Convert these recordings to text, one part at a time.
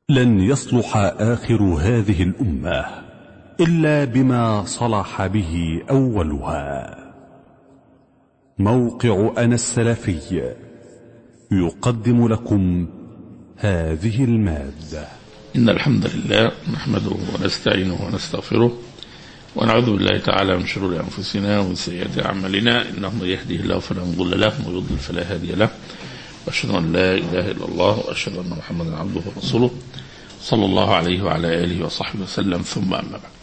لن يصلح آخر هذه الأمة إلا بما صلح به أولها موقع أنا السلفي يقدم لكم هذه المادة إن الحمد لله نحمده ونستعينه ونستغفره ونعوذ بالله تعالى من شرور أنفسنا ومن سيئات أعمالنا إنه من يهده الله فلا مضل له ومن يضلل فلا هادي له وأشهد أن لا إله إلا الله وأشهد أن محمدا عبده ورسوله صلى الله عليه وعلى آله وصحبه وسلم ثم أما بعد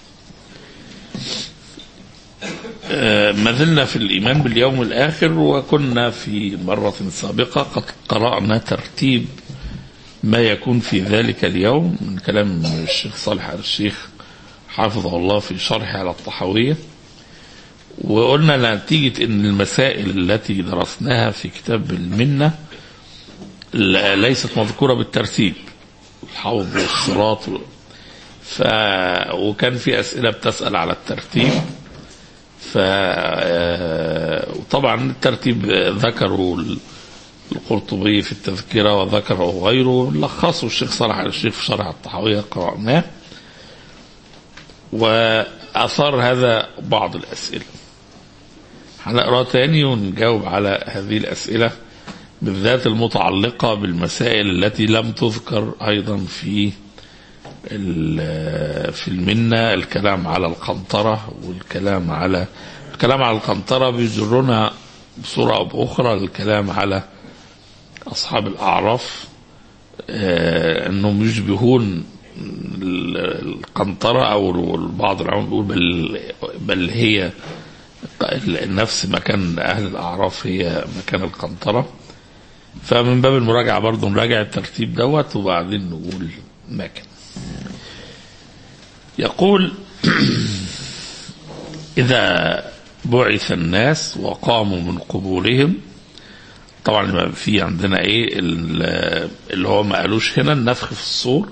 آه، ما زلنا في الإيمان باليوم الآخر وكنا في مرة سابقة قد قرأنا ترتيب ما يكون في ذلك اليوم من كلام الشيخ صالح آل الشيخ حافظه الله في شرحه على الطحاوية وقلنا نتيجة أن المسائل التي درسناها في كتاب المنة ل- ليست مذكورة بالترتيب الحوض والصراط و- ف... وكان في أسئلة بتسأل على الترتيب ف آه، وطبعا الترتيب ذكروا ال- القرطبي في التذكرة وذكره غيره لخصه الشيخ صالح آل الشيخ في شرح الطحاوية قرأناه وأثار هذا بعض الأسئلة هنقرأ تاني ونجاوب على هذه الأسئلة بالذات المتعلقة بالمسائل التي لم تذكر أيضا في ال- في المنة الكلام على القنطرة والكلام على الكلام على القنطرة بيجرنا بصورة أو بأخرى الكلام على أصحاب الأعراف آه، أنهم يشبهون ال- القنطرة أو بعض العلماء بيقول بل, بل هي نفس مكان أهل الأعراف هي مكان القنطرة فمن باب المراجعة برضه نراجع الترتيب دوت وبعدين نقول ما كان يقول إذا بعث الناس وقاموا من قبورهم طبعا يبقى في عندنا ايه ال- اللي هو ما قالوش هنا النفخ في الصور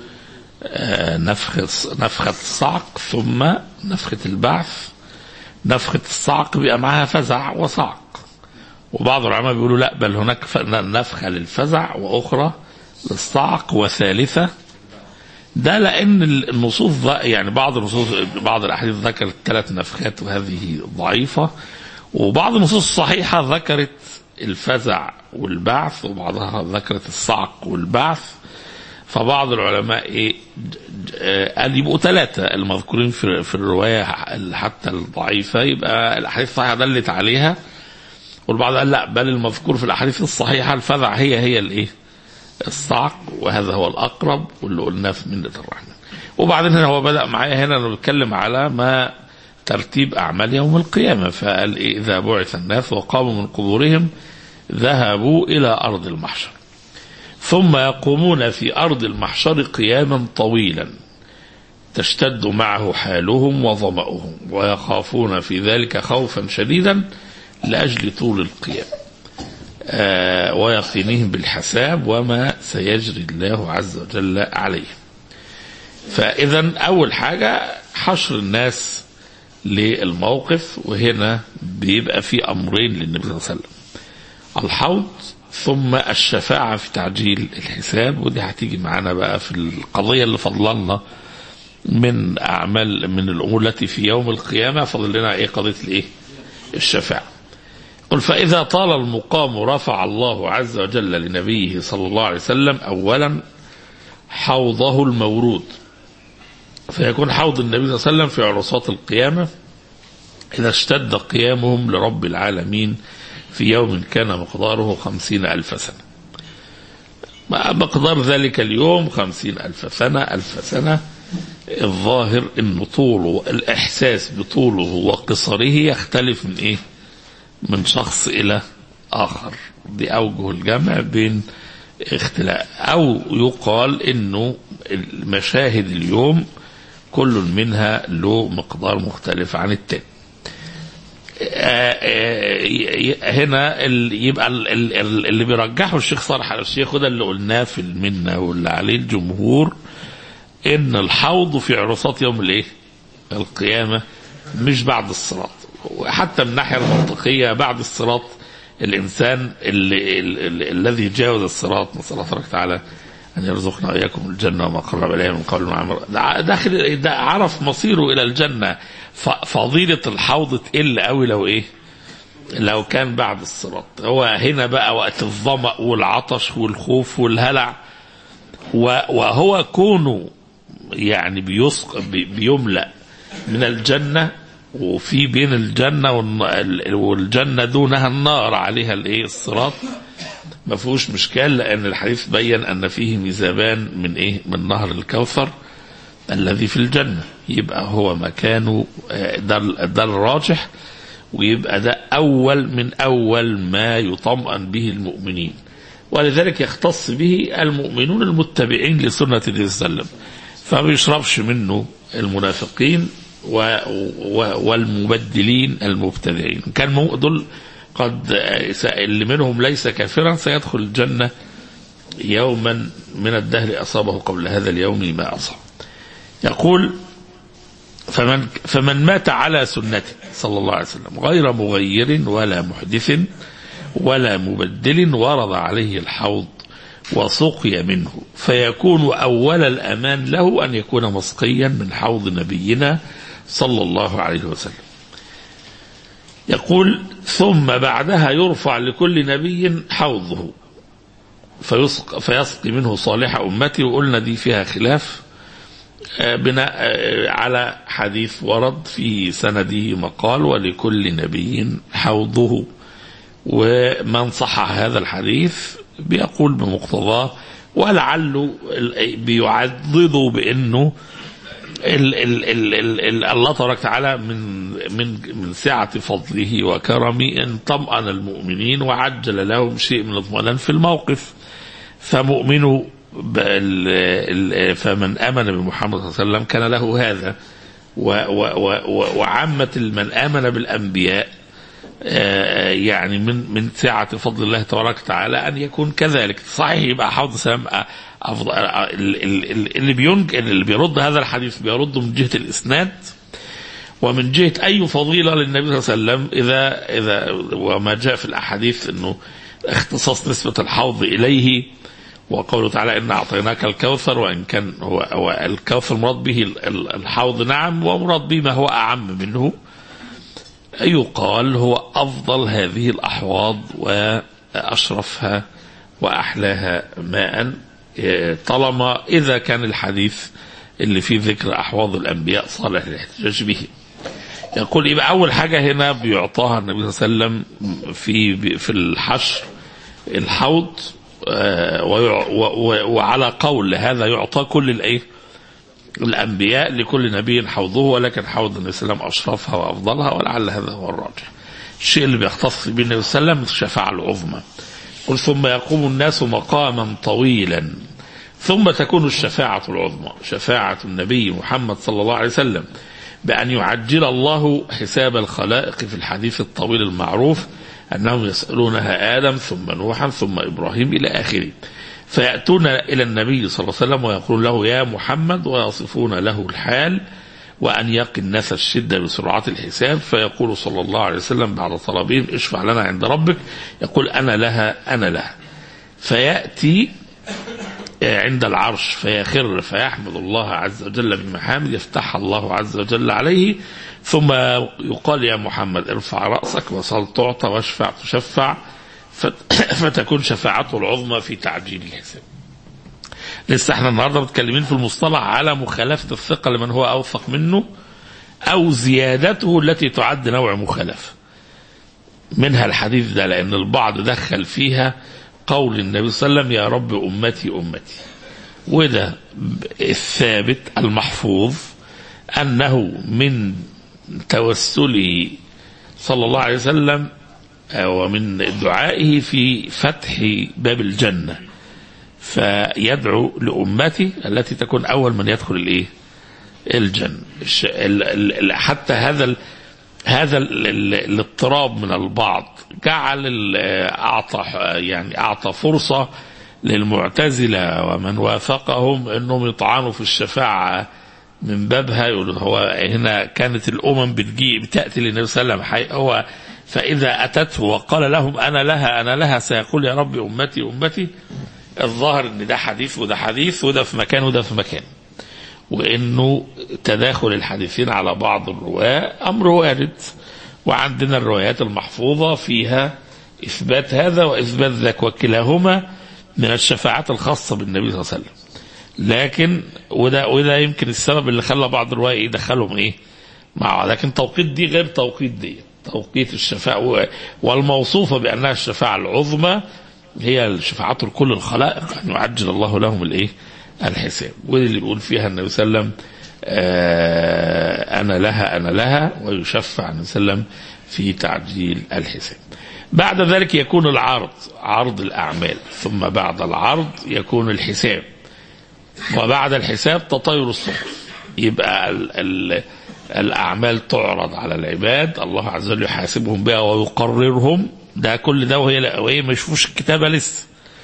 آه، نفخ نفخة الصعق ثم نفخة البعث نفخة الصعق بيبقى معاها فزع وصعق وبعض العلماء بيقولوا لا بل هناك ف- نفخة للفزع وأخرى للصعق وثالثة ده لأن النصوص ذ- يعني بعض النصوص بعض الأحاديث ذكرت ثلاث نفخات وهذه ضعيفة وبعض النصوص الصحيحة ذكرت الفزع والبعث وبعضها ذكرت الصعق والبعث فبعض العلماء ايه ج- ج- آه، قال يبقوا ثلاثة المذكورين في في الرواية حتى الضعيفة يبقى الأحاديث الصحيحة دلت عليها والبعض قال لا بل المذكور في الأحاديث الصحيحة الفزع هي هي الايه الصعق وهذا هو الأقرب واللي قلناه في منة الرحمن وبعدين هنا هو بدأ معايا هنا انه بيتكلم على ما ترتيب أعمال يوم القيامة فقال إيه إذا بعث الناس وقاموا من قبورهم ذهبوا إلى أرض المحشر ثم يقومون في أرض المحشر قياما طويلا تشتد معه حالهم وظمأهم ويخافون في ذلك خوفا شديدا لأجل طول القيام آه ويقينهم بالحساب وما سيجري الله عز وجل عليهم فإذا أول حاجة حشر الناس للموقف وهنا بيبقى في أمرين للنبي صلى الله عليه وسلم الحوض ثم الشفاعة في تعجيل الحساب ودي هتيجي معانا بقى في القضية اللي فضلنا من أعمال من الأمور التي في يوم القيامة فضل لنا إيه قضية الإيه الشفاعة قل فإذا طال المقام رفع الله عز وجل لنبيه صلى الله عليه وسلم أولا حوضه المورود فيكون حوض النبي صلى الله عليه وسلم في عرصات القيامة إذا اشتد قيامهم لرب العالمين في يوم كان مقداره خمسين ألف سنة مقدار ذلك اليوم خمسين ألف سنة ألف سنة الظاهر أن طوله الإحساس بطوله وقصره يختلف من إيه من شخص إلى آخر دي أوجه الجمع بين اختلاف أو يقال أنه المشاهد اليوم كل منها له مقدار مختلف عن التاني هنا ال- يبقى ال- ال- اللي بيرجحه الشيخ صالح على الشيخ وده اللي قلناه في المنة واللي عليه الجمهور ان الحوض في عرصات يوم الايه القيامة مش بعد الصراط وحتى من الناحية المنطقية بعد الصراط الإنسان اللي ال- ال- الذي جاوز الصراط نسأل الله تبارك وتعالى أن يرزقنا وإياكم الجنة وما قرب إليها من قول وعمل ده داخل ده عرف مصيره إلى الجنة ف- فضيلة الحوض تقل قوي لو إيه لو كان بعد الصراط هو هنا بقى وقت الظمأ والعطش والخوف والهلع و- وهو كونه يعني بيسق بي- بيملأ من الجنة وفي بين الجنة والن- والجنة دونها النار عليها الايه الصراط ما فيهوش مشكال لان الحديث بين ان فيه ميزابان من ايه من نهر الكوثر الذي في الجنة يبقى هو مكانه آه، ده ال- ده الراجح ويبقى ده أول من أول ما يطمئن به المؤمنين ولذلك يختص به المؤمنون المتبعين لسنة النبي صلى الله عليه وسلم فما بيشربش منه المنافقين و و والمبدلين المبتدعين كان مو- دول قد آه، س- اللي منهم ليس كافرا سيدخل الجنة يوما من الدهر أصابه قبل هذا اليوم ما أصاب يقول فمن فمن مات على سنته صلى الله عليه وسلم غير مغير ولا محدث ولا مبدل ورد عليه الحوض وسقي منه فيكون أول الأمان له أن يكون مسقيا من حوض نبينا صلى الله عليه وسلم يقول ثم بعدها يرفع لكل نبي حوضه فيسق فيسقي منه صالح أمتي وقلنا دي فيها خلاف آه، بناء آه، على حديث ورد في سنده مقال ولكل نبي حوضه ومن صحح هذا الحديث بيقول بمقتضاه ولعله ال- بيعضده بانه ال ال ال ال ال الله تبارك وتعالى من من من سعة فضله وكرمه ان طمأن المؤمنين وعجل لهم شيء من الاطمئنان في الموقف فمؤمنوا بال- ال- فمن امن بمحمد صلى الله عليه وسلم كان له هذا و و و و وعامة من امن بالانبياء آه، يعني من من سعة فضل الله تبارك وتعالى أن يكون كذلك صحيح يبقى حوض سلام آه، أفضل آه، ال- ال- ال- اللي بينج اللي بيرد هذا الحديث بيرده من جهة الإسناد ومن جهة أي فضيلة للنبي صلى الله عليه وسلم إذا إذا وما جاء في الأحاديث أنه اختصاص نسبة الحوض إليه وقوله تعالى إن أعطيناك الكوثر وإن كان هو, هو الكوثر مراد به ال- ال- الحوض نعم ومراد به ما هو أعم منه يقال هو أفضل هذه الأحواض وأشرفها وأحلاها ماء إيه، طالما إذا كان الحديث اللي فيه ذكر أحواض الأنبياء صالح للاحتجاج به يقول يبقى أول حاجة هنا بيعطاها النبي صلى الله عليه وسلم في في الحشر الحوض آه، ويع- و- و- وعلى قول هذا يعطى كل الايه الانبياء لكل نبي حوضه ولكن حوض النبي صلى الله عليه وسلم اشرفها وافضلها ولعل هذا هو الراجح. الشيء اللي بيختص به النبي صلى الله عليه وسلم الشفاعه العظمى. قل ثم يقوم الناس مقاما طويلا ثم تكون الشفاعة العظمى شفاعة النبي محمد صلى الله عليه وسلم بأن يعجل الله حساب الخلائق في الحديث الطويل المعروف أنهم يسألونها آدم ثم نوحا ثم إبراهيم إلى آخره فيأتون إلى النبي صلى الله عليه وسلم ويقول له يا محمد ويصفون له الحال وأن يقي الناس الشدة بسرعة الحساب فيقول صلى الله عليه وسلم بعد طلبهم اشفع لنا عند ربك يقول أنا لها أنا لها فيأتي عند العرش فيخر فيحمد الله عز وجل بمحامد يفتح الله عز وجل عليه ثم يقال يا محمد ارفع رأسك وصل تعطى واشفع تشفع فتكون شفاعته العظمى في تعجيل الحساب لسه احنا النهارده متكلمين في المصطلح على مخالفة الثقة لمن هو أوثق منه أو زيادته التي تعد نوع مخالفة منها الحديث ده لأن البعض دخل فيها قول النبي صلى الله عليه وسلم يا رب أمتي أمتي وده الثابت المحفوظ أنه من توسله صلى الله عليه وسلم ومن دعائه في فتح باب الجنة فيدعو لأمتي التي تكون أول من يدخل الإيه الجنة حتى هذا ال هذا ال ال الاضطراب من البعض جعل اعطى يعني اعطى فرصه للمعتزله ومن وافقهم انهم يطعنوا في الشفاعه من بابها يقول هو هنا كانت الامم بتجي بتاتي للنبي صلى الله عليه وسلم هو فاذا اتته وقال لهم انا لها انا لها سيقول يا رب امتي امتي الظاهر ان ده حديث وده حديث وده في مكان وده في مكان وانه تداخل الحديثين على بعض الرواه امر وارد وعندنا الروايات المحفوظه فيها اثبات هذا واثبات ذاك وكلاهما من الشفاعات الخاصه بالنبي صلى الله عليه وسلم لكن وده وده يمكن السبب اللي خلى بعض الرواية يدخلهم ايه مع لكن توقيت دي غير توقيت دي توقيت الشفاعة والموصوفة بأنها الشفاعة العظمى هي الشفاعات لكل الخلائق أن يعجل الله لهم الايه الحساب ودي اللي بيقول فيها النبي صلى الله عليه وسلم آه أنا لها أنا لها ويشفع النبي صلى الله عليه وسلم في تعجيل الحساب بعد ذلك يكون العرض عرض الأعمال ثم بعد العرض يكون الحساب وبعد الحساب تطاير الصحف يبقى ال ال الأعمال تعرض على العباد الله عز وجل يحاسبهم بها ويقررهم ده كل ده وهي وهي ما يشوفوش الكتابة لسه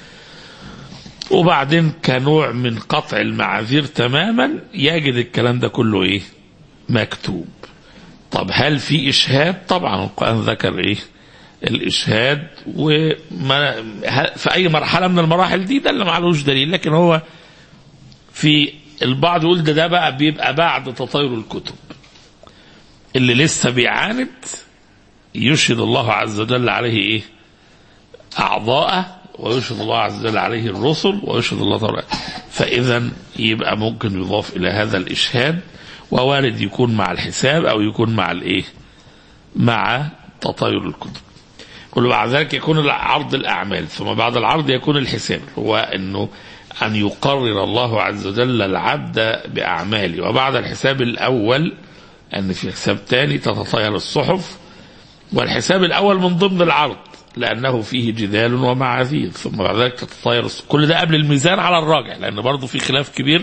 وبعدين كنوع من قطع المعاذير تماما يجد الكلام ده كله ايه مكتوب طب هل في إشهاد طبعا القرآن ذكر ايه الإشهاد وما في أي مرحلة من المراحل دي ده اللي معلوش دليل لكن هو في البعض يقول ده ده بقى بيبقى بعد تطاير الكتب اللي لسه بيعاند يشهد الله عز وجل عليه ايه اعضاءه ويشهد الله عز وجل عليه الرسل ويشهد الله تعالى فاذا يبقى ممكن يضاف الى هذا الاشهاد ووارد يكون مع الحساب او يكون مع الايه مع تطاير الكتب كل بعد ذلك يكون عرض الاعمال ثم بعد العرض يكون الحساب هو انه أن يقرر الله عز وجل العبد بأعماله وبعد الحساب الأول أن في حساب تاني تتطاير الصحف والحساب الأول من ضمن العرض لأنه فيه جدال ومعاذير ثم بعد ذلك تتطاير الصحف كل ده قبل الميزان على الراجع لأن برضه في خلاف كبير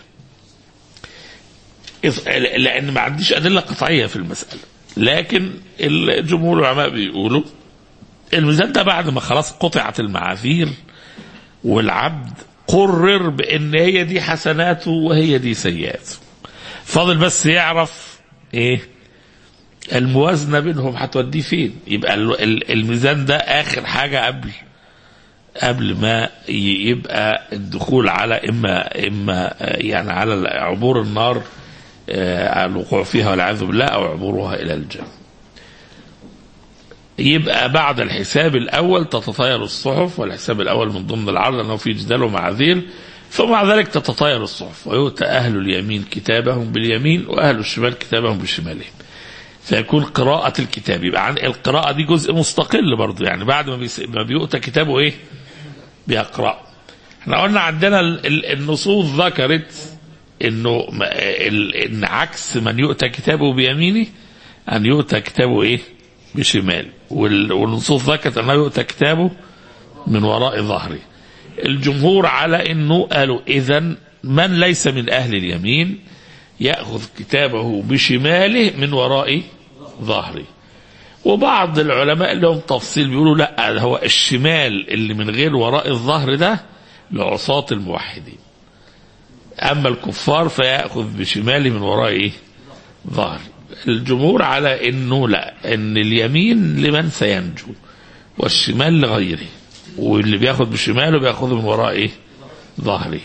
لأن ما عنديش أدلة قطعية في المسألة لكن الجمهور العلماء بيقولوا الميزان ده بعد ما خلاص قطعت المعاذير والعبد قرر بان هي دي حسناته وهي دي سيئاته فاضل بس يعرف ايه الموازنة بينهم هتوديه فين يبقى الميزان ده اخر حاجة قبل قبل ما يبقى الدخول على اما اما يعني على عبور النار الوقوع فيها والعياذ بالله او عبورها الى الجنه يبقى بعد الحساب الاول تتطاير الصحف والحساب الاول من ضمن العرض انه في جدال ومعاذير ثم بعد ذلك تتطاير الصحف ويؤتى اهل اليمين كتابهم باليمين واهل الشمال كتابهم بشمالهم فيكون قراءة الكتاب يبقى عن القراءة دي جزء مستقل برضه يعني بعد ما, بيس... ما بيؤتى كتابه ايه؟ بيقرأ. احنا قلنا عندنا ال... ال... النصوص ذكرت انه ال... ان عكس من يؤتى كتابه بيمينه ان يؤتى كتابه ايه؟ بشمال والنصوص ذكرت انه يؤتى كتابه من وراء ظهره الجمهور على انه قالوا اذا من ليس من اهل اليمين ياخذ كتابه بشماله من وراء ظهره وبعض العلماء لهم تفصيل بيقولوا لا هو الشمال اللي من غير وراء الظهر ده لعصاة الموحدين اما الكفار فياخذ بشماله من وراء ايه ظهره الجمهور على انه لا ان اليمين لمن سينجو والشمال لغيره واللي بياخد بشماله بياخذه من وراء ايه ظهره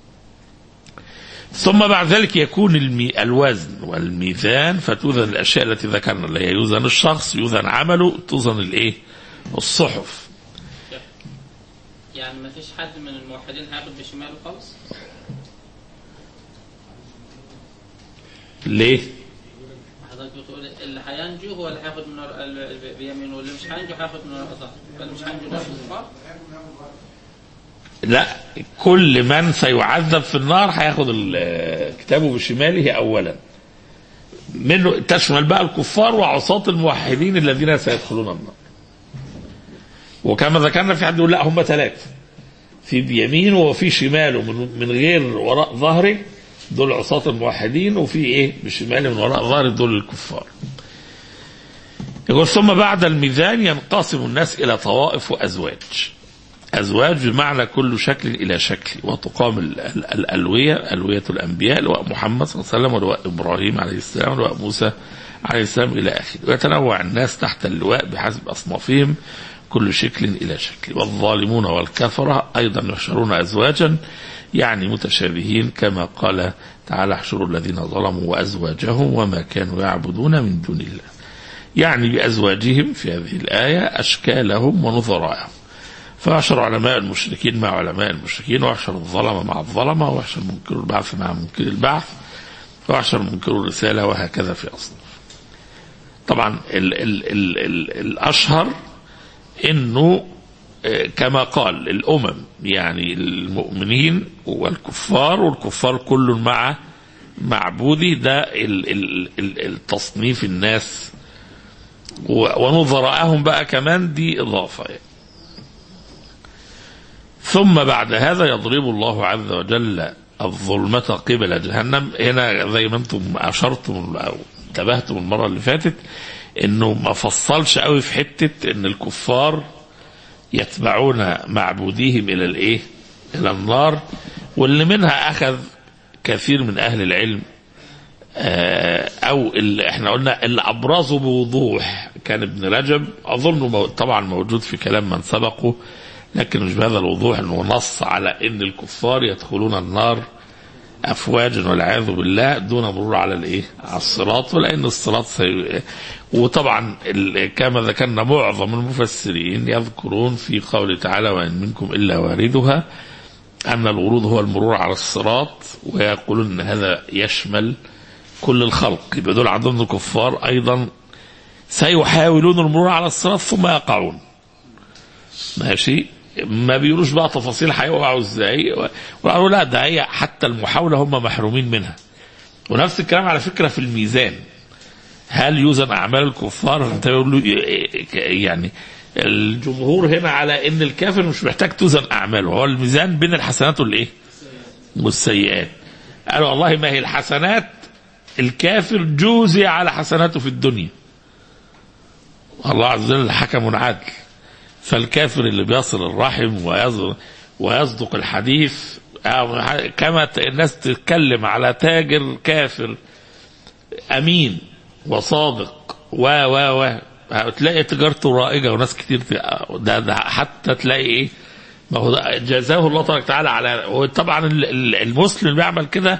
ثم بعد ذلك يكون المي الوزن والميزان فتوزن الاشياء التي ذكرنا اللي هي يوزن الشخص يوزن عمله توزن الايه الصحف يعني ما فيش حد من الموحدين هياخد بشماله خالص ليه حضرتك بتقول اللي هينجو هو اللي هياخد من وراء ال- بيمينه واللي مش هينجو هياخد من وراء ظهره واللي مش هينجو ده الكفار لا كل من سيعذب في النار هياخد ال- كتابه بشماله اولا منه تشمل بقى الكفار وعصاة الموحدين الذين سيدخلون النار وكما ذكرنا في حد يقول لا هم ثلاثة في بيمينه وفي شماله من, من غير وراء ظهره دول عصاة الموحدين وفي ايه بشماله من وراء ظهره دول الكفار يقول ثم بعد الميزان ينقسم الناس الى طوائف وازواج أزواج بمعنى كل شكل إلى شكل وتقام ال- ال- الألوية ألوية الأنبياء لواء محمد صلى الله عليه وسلم ولواء إبراهيم عليه السلام ولواء موسى عليه السلام إلى آخره ويتنوع الناس تحت اللواء بحسب أصنافهم كل شكل إلى شكل والظالمون والكفرة أيضا يحشرون أزواجا يعني متشابهين كما قال تعالى احشروا الذين ظلموا وأزواجهم وما كانوا يعبدون من دون الله يعني بأزواجهم في هذه الآية أشكالهم ونظرائهم فيحشر علماء المشركين مع علماء المشركين ويحشر الظلمة مع الظلمة ويحشر منكر البعث مع منكر البعث ويحشر منكر الرسالة وهكذا في أصل طبعا ال ال ال ال الأشهر انه آه، كما قال الامم يعني المؤمنين والكفار والكفار كل مع معبودي ده ال ال ال التصنيف الناس و- ونظراءهم بقى كمان دي اضافه يعني. ثم بعد هذا يضرب الله عز وجل الظلمة قبل جهنم هنا زي ما انتم اشرتم او انتبهتم المرة اللي فاتت انه ما فصلش قوي في حتة ان الكفار يتبعون معبوديهم الى الايه الى النار واللي منها اخذ كثير من اهل العلم آه، او اللي احنا قلنا اللي ابرزه بوضوح كان ابن رجب اظنه مو- طبعا موجود في كلام من سبقه لكن مش بهذا الوضوح انه نص على ان الكفار يدخلون النار افواجا والعياذ بالله دون مرور على الايه؟ على الصراط ولان الصراط سي... وطبعا ال... كما ذكرنا معظم المفسرين يذكرون في قوله تعالى وان منكم الا واردها ان الورود هو المرور على الصراط ويقولون ان هذا يشمل كل الخلق يبقى دول عندهم الكفار ايضا سيحاولون المرور على الصراط ثم يقعون ماشي ما بيقولوش بقى تفاصيل هيقعوا ازاي وقالوا لا ده هي حتى المحاوله هم محرومين منها ونفس الكلام على فكره في الميزان هل يوزن اعمال الكفار انت يقول له يعني الجمهور هنا على ان الكافر مش محتاج توزن اعماله هو الميزان بين الحسنات والايه والسيئات قالوا والله ما هي الحسنات الكافر جوزي على حسناته في الدنيا الله عز وجل حكم عادل فالكافر اللي بيصل الرحم ويصدق, ويصدق الحديث أو كما ت- الناس تتكلم على تاجر كافر امين وصادق و و و تلاقي تجارته رائجه وناس كتير ت- ده, ده حتى تلاقي ايه ما هو ده جزاه الله تبارك وتعالى على وطبعا ال- ال- المسلم بيعمل كده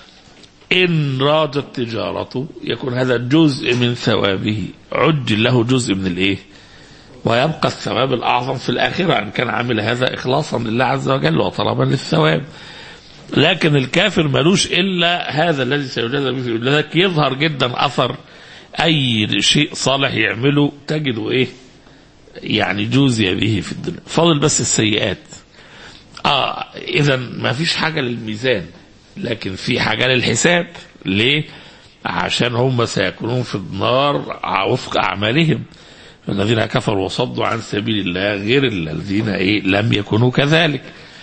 إن راجت تجارته يكون هذا جزء من ثوابه عجل له جزء من الإيه ويبقى الثواب الأعظم في الآخرة إن كان عامل هذا إخلاصا لله عز وجل وطلبا للثواب لكن الكافر ملوش إلا هذا الذي سيجازى به في لذلك يظهر جدا أثر أي شيء صالح يعمله تجده إيه يعني جوزي به في الدنيا فاضل بس السيئات اه اذا ما فيش حاجه للميزان لكن في حاجه للحساب ليه عشان هم سيكونون في النار وفق اعمالهم الذين كفروا وصدوا عن سبيل الله غير الذين ايه لم يكونوا كذلك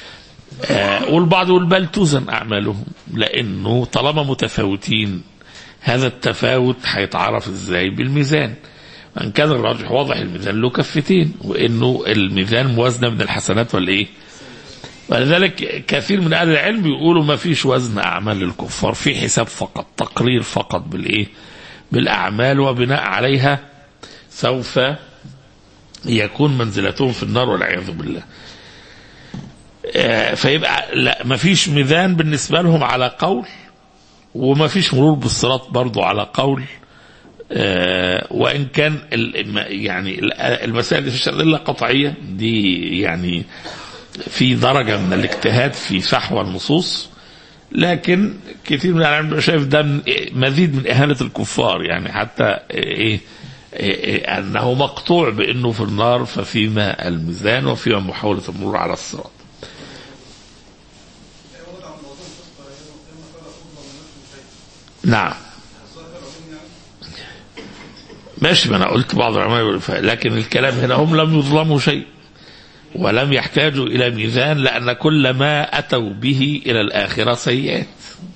آه والبعض يقول بل توزن اعمالهم لانه طالما متفاوتين هذا التفاوت هيتعرف ازاي بالميزان وان كان الراجح واضح الميزان له كفتين وانه الميزان موازنه من الحسنات والايه ولذلك كثير من اهل العلم يقولوا ما فيش وزن اعمال للكفار في حساب فقط تقرير فقط بالايه بالاعمال وبناء عليها سوف يكون منزلتهم في النار والعياذ بالله آه، فيبقى لا ما فيش ميزان بالنسبه لهم على قول وما فيش مرور بالصراط برضو على قول آه، وان كان ال- يعني ال- المسائل دي فيش ادله قطعيه دي يعني في درجه من الاجتهاد في فحوى النصوص لكن كثير من العلماء بيبقى شايف ده من- مزيد من اهانه الكفار يعني حتى ايه إيه إيه انه مقطوع بانه في النار ففيما الميزان وفيما محاوله المرور على الصراط. نعم ماشي ما انا قلت بعض العلماء يقول ف- لكن الكلام هنا هم لم يظلموا شيء ولم يحتاجوا الى ميزان لان كل ما اتوا به الى الاخره سيئات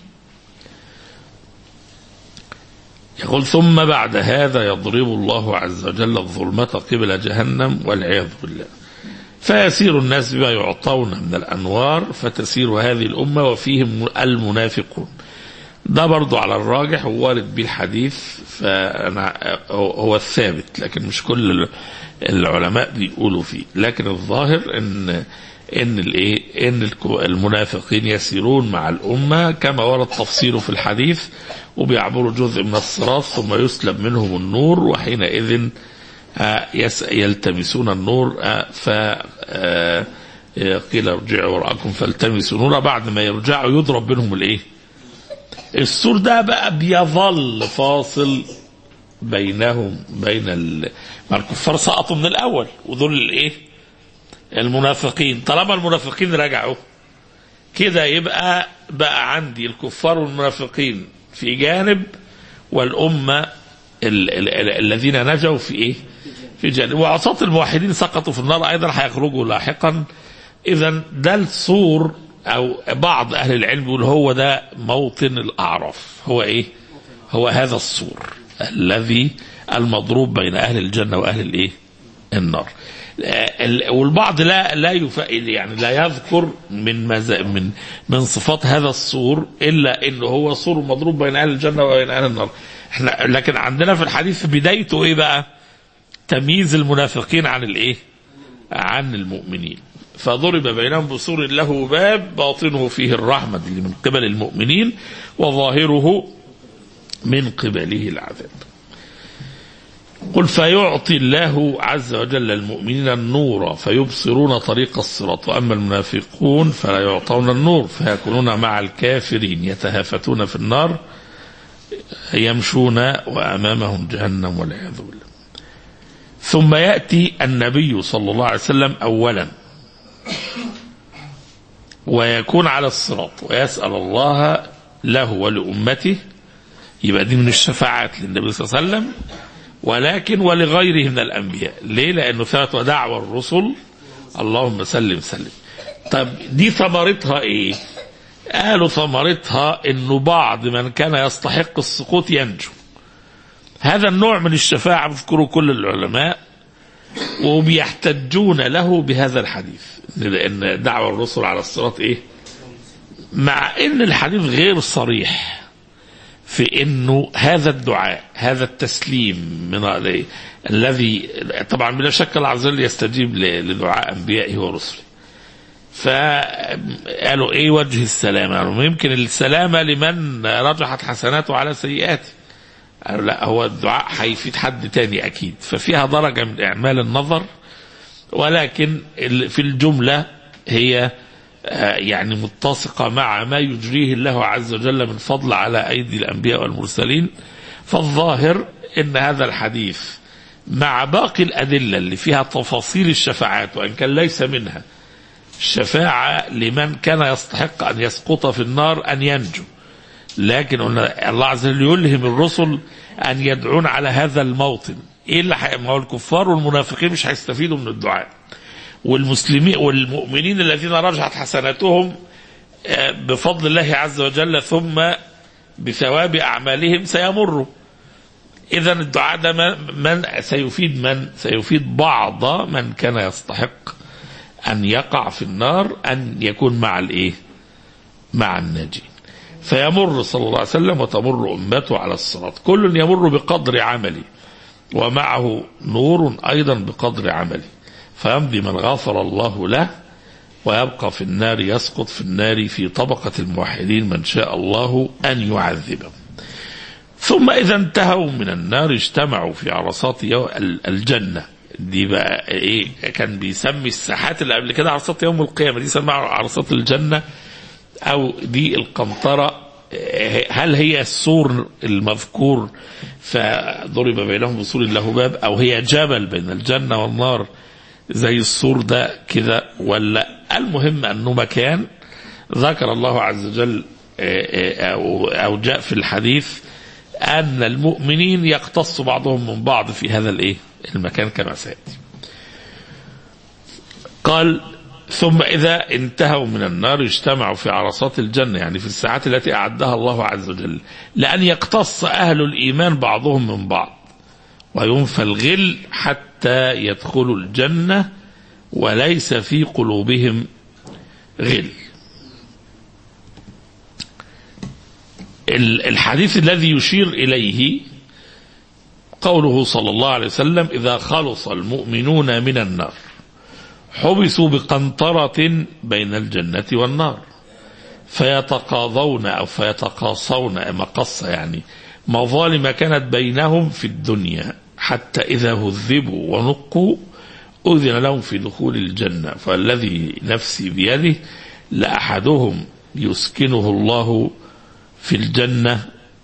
يقول ثم بعد هذا يضرب الله عز وجل الظلمة قبل جهنم والعياذ بالله فيسير الناس بما يعطون من الأنوار فتسير هذه الأمة وفيهم المنافقون ده برضو على الراجح ووارد به الحديث فأنا هو هو الثابت لكن مش كل العلماء بيقولوا فيه لكن الظاهر ان ان الايه ان الكو- المنافقين يسيرون مع الامه كما ورد تفصيله في الحديث وبيعبروا جزء من الصراط ثم يسلب منهم النور وحينئذ آه، يس- يلتمسون النور آه، ف آه، قيل ارجعوا وراءكم فالتمسوا نورا بعد ما يرجعوا يضرب بينهم الايه السور ده بقى بيظل فاصل بينهم بين ال... ما الكفار سقطوا من الاول ودول الايه المنافقين طالما المنافقين رجعوا كده يبقى بقى عندي الكفار والمنافقين في جانب والأمة ال- ال- ال- الذين نجوا في ايه في جانب وعصاة الموحدين سقطوا في النار ايضا هيخرجوا لاحقا اذا ده السور او بعض اهل العلم يقول هو ده موطن الاعراف هو ايه هو هذا السور الذي المضروب بين اهل الجنه واهل الايه النار ال- والبعض لا لا يف... يعني لا يذكر من مز... من من صفات هذا السور الا انه هو سور مضروب بين اهل الجنه وبين اهل النار احنا لكن عندنا في الحديث في بدايته ايه بقى تمييز المنافقين عن الايه عن المؤمنين فضرب بينهم بسور له باب باطنه فيه الرحمة اللي من قبل المؤمنين وظاهره من قبله العذاب قل فيعطي الله عز وجل المؤمنين النور فيبصرون طريق الصراط وأما المنافقون فلا يعطون النور فيكونون مع الكافرين يتهافتون في النار يمشون وأمامهم جهنم والعياذ بالله ثم يأتي النبي صلى الله عليه وسلم أولا ويكون على الصراط ويسأل الله له ولأمته يبقى دي من الشفاعات للنبي صلى الله عليه وسلم ولكن ولغيره من الأنبياء ليه لأنه ثبت ودعوى الرسل اللهم سلم سلم طب دي ثمرتها ايه قالوا ثمرتها انه بعض من كان يستحق السقوط ينجو هذا النوع من الشفاعة بذكره كل العلماء وبيحتجون له بهذا الحديث لأن دعوة الرسل على الصراط إيه مع أن الحديث غير صريح في أنه هذا الدعاء هذا التسليم من عليه الذي طبعا بلا شك الله عز وجل يستجيب لدعاء أنبيائه ورسله فقالوا ايه وجه السلامة قالوا يمكن السلامة لمن رجحت حسناته على سيئاته قالوا لا هو الدعاء هيفيد حد تاني اكيد ففيها درجة من اعمال النظر ولكن في الجملة هي يعني متسقة مع ما يجريه الله عز وجل من فضل على ايدي الانبياء والمرسلين فالظاهر ان هذا الحديث مع باقي الادلة اللي فيها تفاصيل الشفاعات وان كان ليس منها الشفاعة لمن كان يستحق أن يسقط في النار أن ينجو لكن الله عز وجل يلهم الرسل أن يدعون على هذا الموطن إيه اللي حي... ما هو الكفار والمنافقين مش هيستفيدوا من الدعاء والمسلمين والمؤمنين الذين رجحت حسناتهم بفضل الله عز وجل ثم بثواب أعمالهم سيمروا إذا الدعاء ده من سيفيد من سيفيد بعض من كان يستحق أن يقع في النار أن يكون مع الإيه مع الناجين فيمر صلى الله عليه وسلم وتمر أمته على الصراط كل يمر بقدر عمله ومعه نور أيضا بقدر عمله فيمضي من غفر الله له ويبقى في النار يسقط في النار في طبقة الموحدين من شاء الله أن يعذبهم ثم إذا انتهوا من النار اجتمعوا في عرصات الجنة دي بقى ايه كان بيسمي الساحات اللي قبل كده عرصات يوم القيامه دي سماها عرصات الجنه او دي القنطره هل هي السور المذكور فضرب بينهم بسور له باب او هي جبل بين الجنه والنار زي السور ده كده ولا المهم انه مكان ذكر الله عز وجل او جاء في الحديث ان المؤمنين يقتص بعضهم من بعض في هذا الايه المكان كما سيأتي قال ثم إذا انتهوا من النار اجتمعوا في عرصات الجنة يعني في الساعات التي أعدها الله عز وجل لأن يقتص أهل الإيمان بعضهم من بعض وينفى الغل حتى يدخلوا الجنة وليس في قلوبهم غل الحديث الذي يشير إليه قوله صلى الله عليه وسلم إذا خلص المؤمنون من النار حبسوا بقنطرة بين الجنة والنار فيتقاضون أو فيتقاصون مقصة يعني مظالم كانت بينهم في الدنيا حتى إذا هذبوا ونقوا أذن لهم في دخول الجنة فالذي نفسي بيده لأحدهم يسكنه الله في الجنة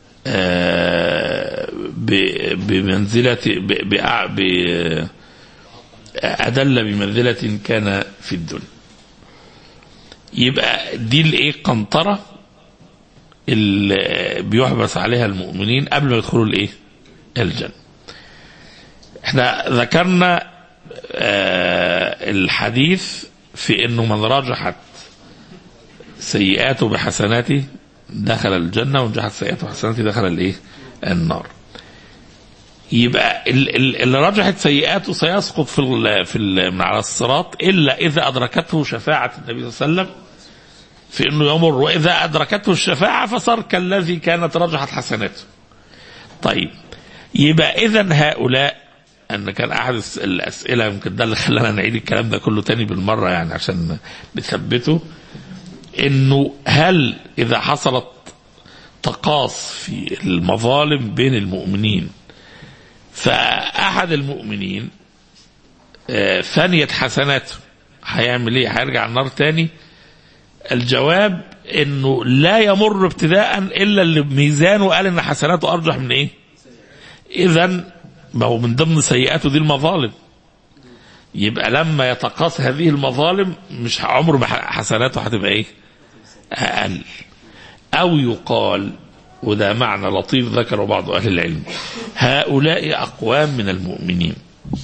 آه، ب- بمنزلة ب- بأع- ب- أدل بمنزلة كان في الدنيا يبقى دي الايه قنطرة اللي بيحبس عليها المؤمنين قبل ما يدخلوا الايه الجنة احنا ذكرنا آه الحديث في انه من رجحت سيئاته بحسناته دخل الجنة ومن جحت سيئاته بحسناته دخل الايه النار يبقى ال- ال- اللي رجحت سيئاته سيسقط في ال في ال من على الصراط الا اذا ادركته شفاعه النبي صلى الله عليه وسلم في انه يمر واذا ادركته الشفاعه فصار كالذي كانت رجحت حسناته. طيب يبقى اذا هؤلاء ان كان احد الس- الاسئله يمكن ده اللي خلانا نعيد الكلام ده كله تاني بالمره يعني عشان نثبته انه هل اذا حصلت تقاص في المظالم بين المؤمنين فأحد المؤمنين آه، فنيت حسناته هيعمل ايه؟ هيرجع النار تاني؟ الجواب انه لا يمر ابتداء الا اللي بميزانه قال ان حسناته ارجح من ايه؟ اذا ما هو من ضمن سيئاته دي المظالم. يبقى لما يتقاس هذه المظالم مش عمره ما حسناته هتبقى ايه؟ اقل. او يقال وده معنى لطيف ذكره بعض أهل العلم هؤلاء أقوام من المؤمنين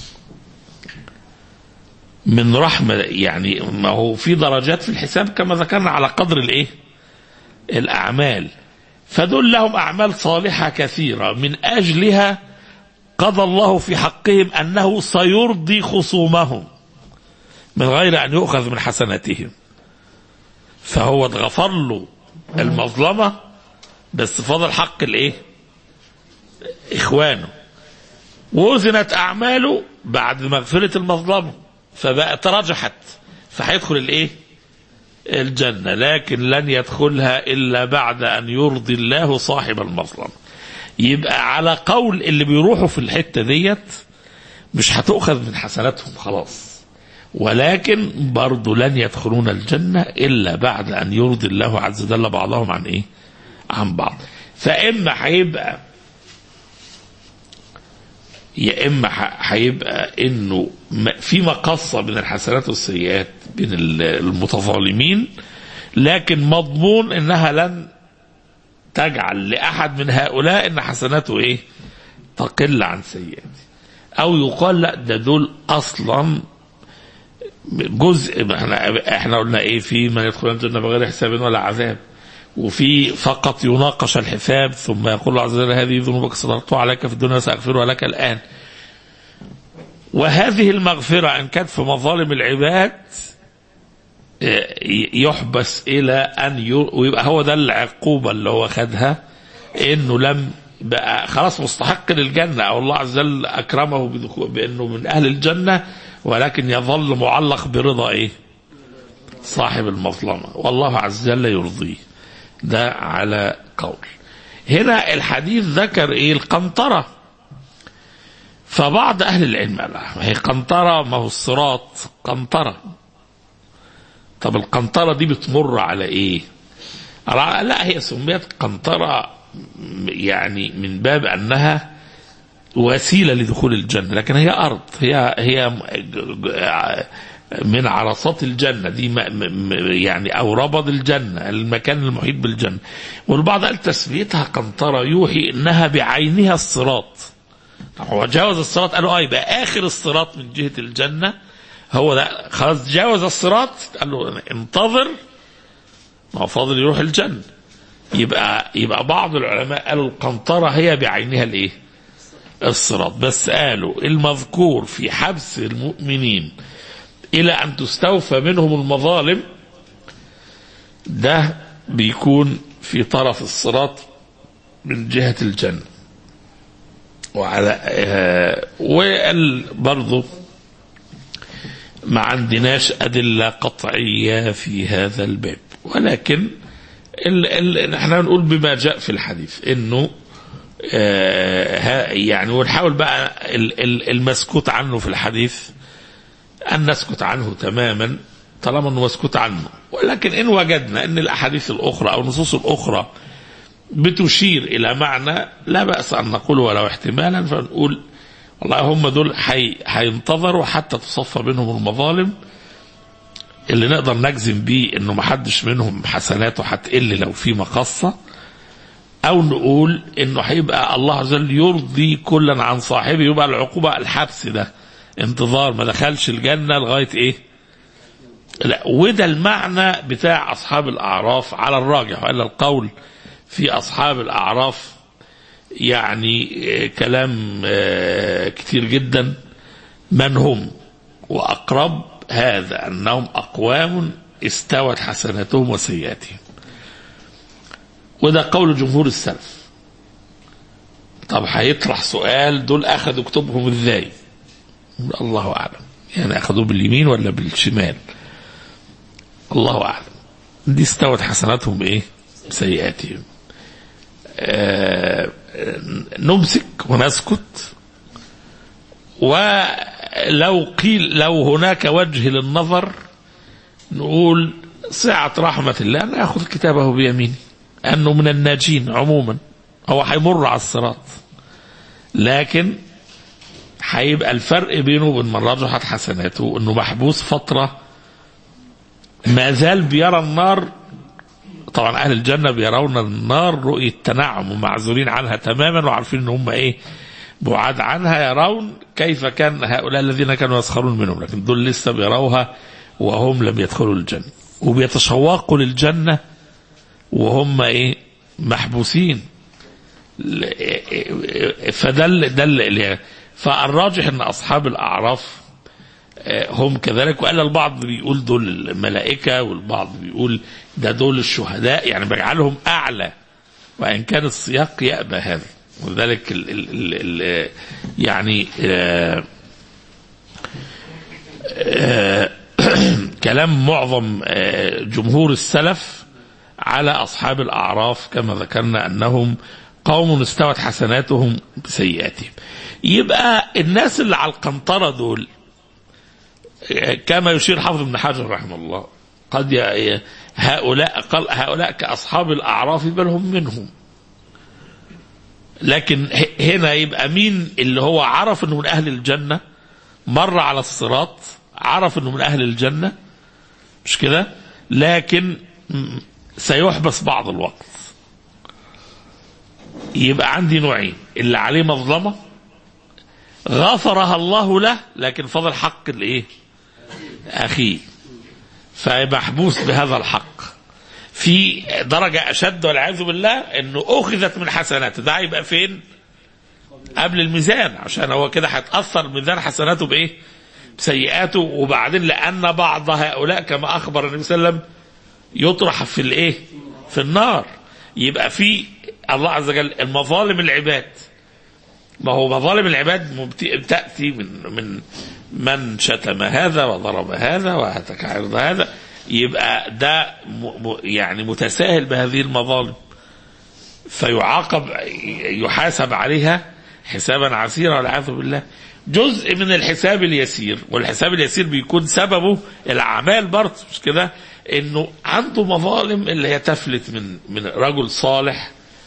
من رحمة يعني ما هو في درجات في الحساب كما ذكرنا على قدر الإيه الأعمال فدول لهم أعمال صالحة كثيرة من أجلها قضى الله في حقهم أنه سيرضي خصومهم من غير أن يؤخذ من حسناتهم فهو اتغفر له المظلمة بس فضل حق الايه اخوانه وزنت اعماله بعد مغفرة المظلمة فبقت رجحت فهيدخل الايه الجنة لكن لن يدخلها الا بعد ان يرضي الله صاحب المظلمة يبقى على قول اللي بيروحوا في الحتة ديت مش هتؤخذ من حسناتهم خلاص ولكن برضو لن يدخلون الجنة إلا بعد أن يرضي الله عز وجل بعضهم عن إيه عن بعض فإما هيبقى يا إما ح- هيبقى إنه م- في مقصة من الحسنات والسيئات بين ال- المتظالمين لكن مضمون إنها لن تجعل لأحد من هؤلاء إن حسناته إيه تقل عن سيئاته أو يقال لا ده دول أصلا جزء احنا احنا قلنا ايه في من يدخل الجنه بغير حساب ولا عذاب وفي فقط يناقش الحساب ثم يقول الله عز وجل هذه ذنوبك سترتها عليك في الدنيا ساغفرها لك الان وهذه المغفره ان كانت في مظالم العباد اه، يحبس الى ان ي... ويبقى هو ده العقوبه اللي هو خدها انه لم بقى خلاص مستحق للجنه او الله عز وجل اكرمه بدخول بانه من اهل الجنه ولكن يظل معلق برضا ايه؟ صاحب المظلمه والله عز وجل يرضيه ده على قول هنا الحديث ذكر ايه القنطره فبعض اهل العلم قال ما هي قنطره ما هو الصراط قنطره طب القنطره دي بتمر على ايه؟ لا هي سميت قنطره يعني من باب انها وسيله لدخول الجنه لكن هي ارض هي هي من عرصات الجنه دي م- م- يعني او ربض الجنه المكان المحيط بالجنه والبعض قال تسميتها قنطره يوحي انها بعينها الصراط هو جاوز الصراط قالوا اه يبقى اخر الصراط من جهه الجنه هو ده خلاص جاوز الصراط قال له انتظر ما هو فاضل يروح الجنه يبقى يبقى بعض العلماء قالوا القنطره هي بعينها الايه؟ الصراط بس قالوا المذكور في حبس المؤمنين الى ان تستوفى منهم المظالم ده بيكون في طرف الصراط من جهه الجنه وعلى آه وقال برضه ما عندناش أدلة قطعية في هذا الباب ولكن ال ال احنا نقول بما جاء في الحديث انه آه ها- يعني ونحاول بقى ال- ال- المسكوت عنه في الحديث أن نسكت عنه تماما طالما أنه مسكوت عنه ولكن إن وجدنا أن الأحاديث الأخرى أو النصوص الأخرى بتشير إلى معنى لا بأس أن نقول ولو احتمالا فنقول والله هم دول حي هينتظروا حتى تصفى بينهم المظالم اللي نقدر نجزم بيه انه محدش منهم حسناته هتقل لو في مقصه او نقول انه هيبقى الله عز وجل يرضي كلا عن صاحبه يبقى العقوبه الحبس ده انتظار ما دخلش الجنه لغايه ايه؟ لا وده المعنى بتاع اصحاب الاعراف على الراجح والا القول في اصحاب الاعراف يعني آه، كلام آه، كتير جدا من هم واقرب هذا انهم اقوام استوت حسناتهم وسيئاتهم وده قول جمهور السلف طب هيطرح سؤال دول اخذوا كتبهم ازاي الله اعلم يعني اخذوه باليمين ولا بالشمال الله اعلم دي استوت حسناتهم ايه سيئاتهم آه نمسك ونسكت ولو قيل لو هناك وجه للنظر نقول سعة رحمة الله أن يأخذ كتابه بيمينه أنه من الناجين عموما هو هيمر على الصراط لكن هيبقى الفرق بينه وبين من رجحت حسناته انه محبوس فترة ما زال بيرى النار طبعا اهل الجنة بيرون النار رؤية تنعم ومعزولين عنها تماما وعارفين ان هم ايه بعاد عنها يرون كيف كان هؤلاء الذين كانوا يسخرون منهم لكن دول لسه بيروها وهم لم يدخلوا الجنة وبيتشوقوا للجنة وهم ايه محبوسين فدل دل فالراجح ان اصحاب الاعراف هم كذلك وقال البعض بيقول دول الملائكه والبعض بيقول ده دول الشهداء يعني بيجعلهم اعلى وان كان السياق يأبى هذا ولذلك ال ال ال يعني آآ آآ كلام معظم جمهور السلف على اصحاب الاعراف كما ذكرنا انهم قوم استوت حسناتهم بسيئاتهم يبقى الناس اللي على القنطره دول كما يشير حافظ ابن حجر رحمه الله قد هؤلاء قال هؤلاء كاصحاب الاعراف بل هم منهم لكن هنا يبقى مين اللي هو عرف انه من اهل الجنه مر على الصراط عرف انه من اهل الجنه مش كده لكن سيحبس بعض الوقت يبقى عندي نوعين اللي عليه مظلمه غفرها الله له لكن فضل حق الايه اخيه فمحبوس بهذا الحق في درجة أشد والعياذ بالله إنه أخذت من حسناته ده هيبقى فين؟ قبل الميزان عشان هو كده هيتأثر ميزان حسناته بإيه؟ بسيئاته وبعدين لأن بعض هؤلاء كما أخبر النبي صلى الله عليه وسلم يطرح في الإيه؟ في النار يبقى في الله عز وجل المظالم العباد ما هو مظالم العباد تأتي من من من شتم هذا وضرب هذا وهتك عرض هذا يبقى ده يعني متساهل بهذه المظالم فيعاقب يحاسب عليها حسابا عسيرا والعياذ بالله جزء من الحساب اليسير والحساب اليسير بيكون سببه الاعمال برضه مش كده انه عنده مظالم اللي هي تفلت من من رجل صالح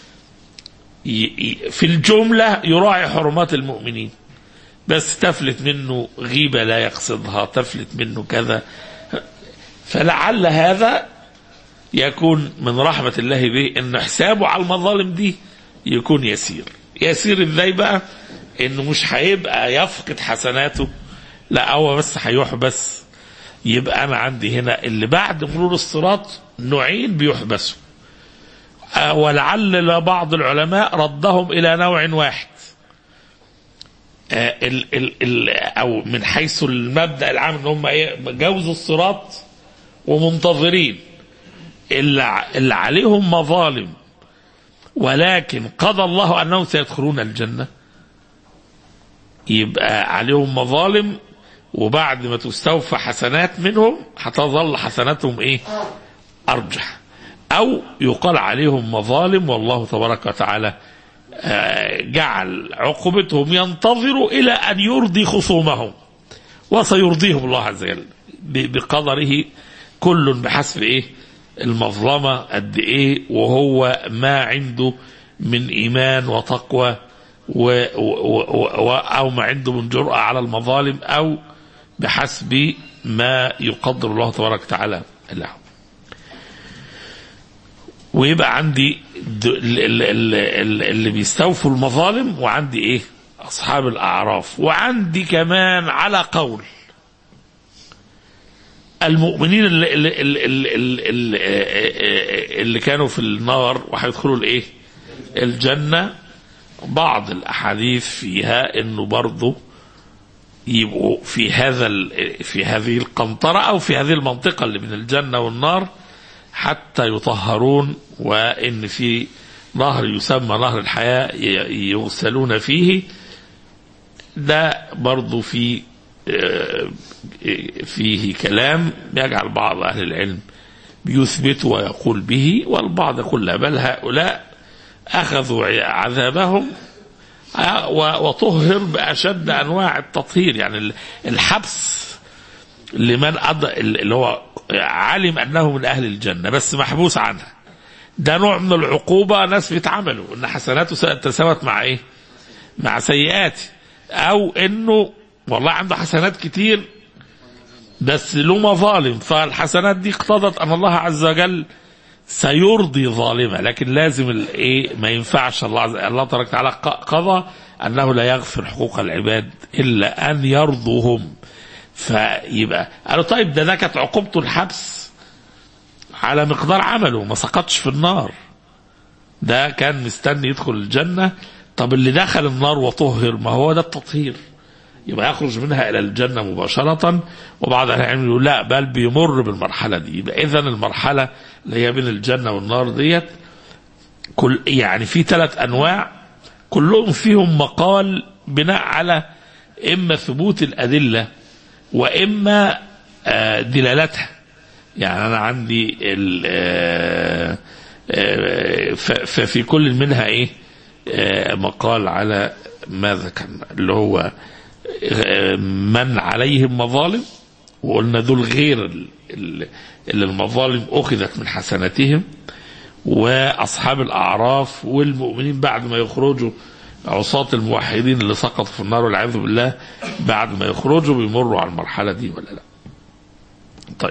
في الجمله يراعي حرمات المؤمنين بس تفلت منه غيبه لا يقصدها تفلت منه كذا فلعل هذا يكون من رحمة الله به ان حسابه على المظالم دي يكون يسير يسير ازاي بقى انه مش هيبقى يفقد حسناته لا هو بس هيحبس يبقى انا عندي هنا اللي بعد مرور الصراط نوعين بيحبسوا ولعل بعض العلماء ردهم الى نوع واحد ال ال ال او من حيث المبدا العام ان هم ايه جوزوا الصراط ومنتظرين اللي, اللي عليهم مظالم ولكن قضى الله انهم سيدخلون الجنه يبقى عليهم مظالم وبعد ما تستوفى حسنات منهم هتظل حسناتهم ايه ارجح او يقال عليهم مظالم والله تبارك وتعالى آه، جعل عقوبتهم ينتظروا الى ان يرضي خصومهم وسيرضيهم الله عز وجل ب- بقدره كل بحسب ايه المظلمه قد ايه وهو ما عنده من ايمان وتقوى و و و او ما عنده من جرأه على المظالم او بحسب ما يقدر الله تبارك وتعالى له ويبقى عندي د- ال- ال- ال- ال- اللي بيستوفوا المظالم وعندي ايه اصحاب الاعراف وعندي كمان على قول المؤمنين اللي, اللي, اللي, اللي, اللي, اللي كانوا في النار وهيدخلوا الايه الجنه بعض الاحاديث فيها انه برضه يبقوا في هذا ال- في هذه القنطره او في هذه المنطقه اللي بين الجنه والنار حتى يطهرون وان في نهر يسمى نهر الحياه ي- يغسلون فيه ده برضو في آه، فيه كلام يجعل بعض اهل العلم بيثبت ويقول به والبعض يقول لا بل هؤلاء اخذوا عذابهم آه، و- وطهر باشد انواع التطهير يعني ال- الحبس لمن أض... اللي هو علم انه من اهل الجنه بس محبوس عنها ده نوع من العقوبه ناس بيتعملوا ان حسناته س- تساوت مع ايه؟ مع سيئاته او انه والله عنده حسنات كتير بس له مظالم فالحسنات دي اقتضت ان الله عز وجل سيرضي ظالمه لكن لازم الايه ما ينفعش الله عز الله تبارك وتعالى ق- قضى انه لا يغفر حقوق العباد الا ان يرضوهم فيبقى قالوا طيب ده ده كانت عقوبته الحبس على مقدار عمله ما سقطش في النار ده كان مستني يدخل الجنة طب اللي دخل النار وطهر ما هو ده التطهير يبقى يخرج منها إلى الجنة مباشرة وبعض أهل العلم يقول لا بل بيمر بالمرحلة دي يبقى إذا المرحلة اللي هي بين الجنة والنار ديت كل يعني في ثلاث أنواع كلهم فيهم مقال بناء على إما ثبوت الأدلة واما آه، دلالتها يعني انا عندي ال- آه، آه، ف- ففي كل منها ايه آه، مقال على ما ذكرنا اللي هو آه، من عليهم مظالم وقلنا دول غير ال- ال- اللي المظالم اخذت من حسناتهم واصحاب الاعراف والمؤمنين بعد ما يخرجوا عصاة الموحدين اللي سقطوا في النار والعياذ بالله بعد ما يخرجوا بيمروا على المرحلة دي ولا لا طيب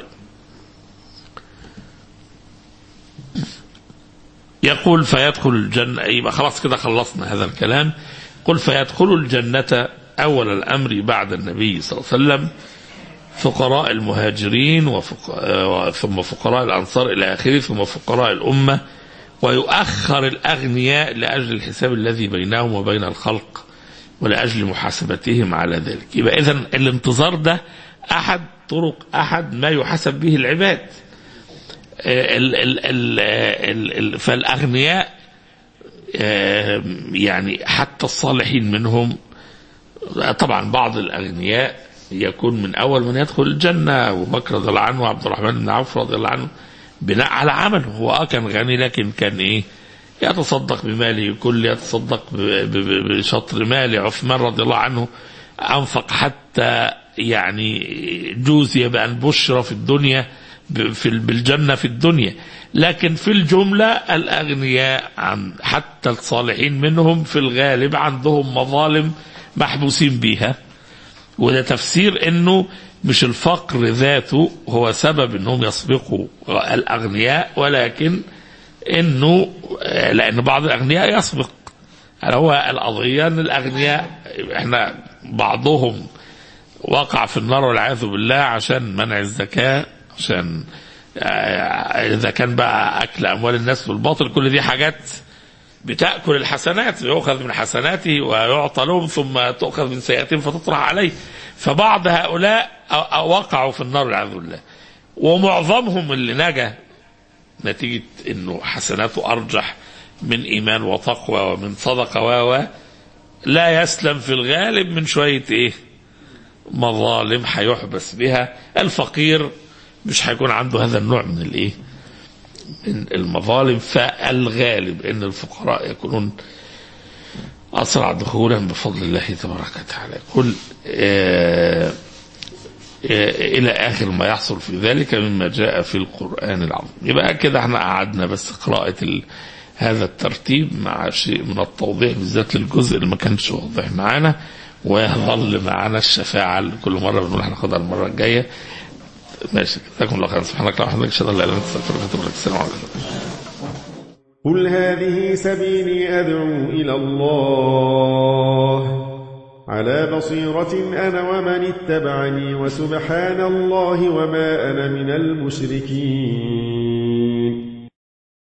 يقول فيدخل الجنة يبقى خلاص كده خلصنا هذا الكلام قل فيدخل الجنة أول الأمر بعد النبي صلى الله عليه وسلم فقراء المهاجرين وفق... آه، ثم فقراء الأنصار إلى آخره ثم فقراء الأمة ويؤخر الأغنياء لأجل الحساب الذي بينهم وبين الخلق ولأجل محاسبتهم على ذلك يبقى إذا الانتظار ده أحد طرق أحد ما يحاسب به العباد آه، ال ال ال ال ال فالأغنياء آه، يعني حتى الصالحين منهم طبعا بعض الأغنياء يكون من أول من يدخل الجنة أبو بكر رضي الله عنه وعبد الرحمن بن عوف رضي الله عنه بناء على عمله هو اه كان غني لكن كان ايه يتصدق بماله كل يتصدق ب- ب- ب- بشطر ماله عثمان رضي الله عنه انفق حتى يعني جوزي بان بشر في الدنيا ب- في ال- بالجنه في الدنيا لكن في الجمله الاغنياء عن حتى الصالحين منهم في الغالب عندهم مظالم محبوسين بيها وده تفسير انه مش الفقر ذاته هو سبب انهم يسبقوا الاغنياء ولكن انه آه، لان بعض الاغنياء يسبق يعني هو القضيه ان الاغنياء احنا بعضهم وقع في النار والعياذ بالله عشان منع الزكاه عشان آه، اذا كان بقى اكل اموال الناس بالباطل كل دي حاجات بتاكل الحسنات يؤخذ من حسناته ويعطى لهم ثم تؤخذ من سيئاتهم فتطرح عليه فبعض هؤلاء أ- أ- وقعوا في النار والعياذ بالله ومعظمهم اللي نجا نتيجه انه حسناته ارجح من ايمان وتقوى ومن صدقه و و لا يسلم في الغالب من شوية ايه مظالم هيحبس بها الفقير مش هيكون عنده هذا النوع من الايه من المظالم فالغالب ان الفقراء يكونون اسرع دخولا بفضل الله تبارك وتعالى كل آه الى اخر ما يحصل في ذلك مما جاء في القران العظيم يبقى كده احنا قعدنا بس قراءه ال... هذا الترتيب مع شيء من التوضيح بالذات للجزء اللي ما كانش واضح معانا ويظل معانا الشفاعه اللي كل مره بنقول هناخدها المره الجايه ماشي جزاكم الله خيرا سبحانك اللهم وبحمدك اشهد ان لا اله الا انت استغفرك واتوب اليك السلام عليكم قل هذه سبيلي أدعو إلى الله على بصيرة أنا ومن اتبعني وسبحان الله وما أنا من المشركين